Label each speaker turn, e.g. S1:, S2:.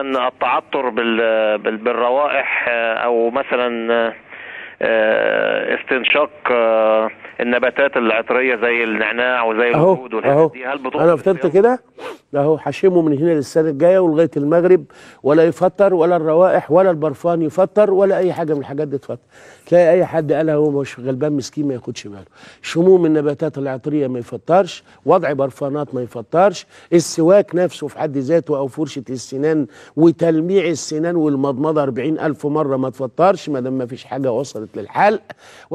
S1: مثلا التعطر بال- بال- بالروائح آه، او مثلا آه، آه، استنشاق آه، النباتات العطريه زي النعناع وزي
S2: اهو
S1: الورود
S2: اهو
S1: والحاجات دي هل بتوصل
S2: انا فطرت
S1: للصيام؟
S2: كده اهو حشمه من هنا للسنه الجايه ولغايه المغرب ولا يفطر ولا الروائح ولا البرفان يفطر ولا اي حاجه من الحاجات دي تفطر تلاقي اي حد قالها هو مش غلبان مسكين ما ياخدش باله شموم النباتات العطريه ما يفطرش وضع برفانات ما يفطرش السواك نفسه في حد ذاته او فرشه السنان وتلميع السنان والمضمضه 40 الف مره ما تفطرش ما دام ما فيش حاجه وصلت للحلق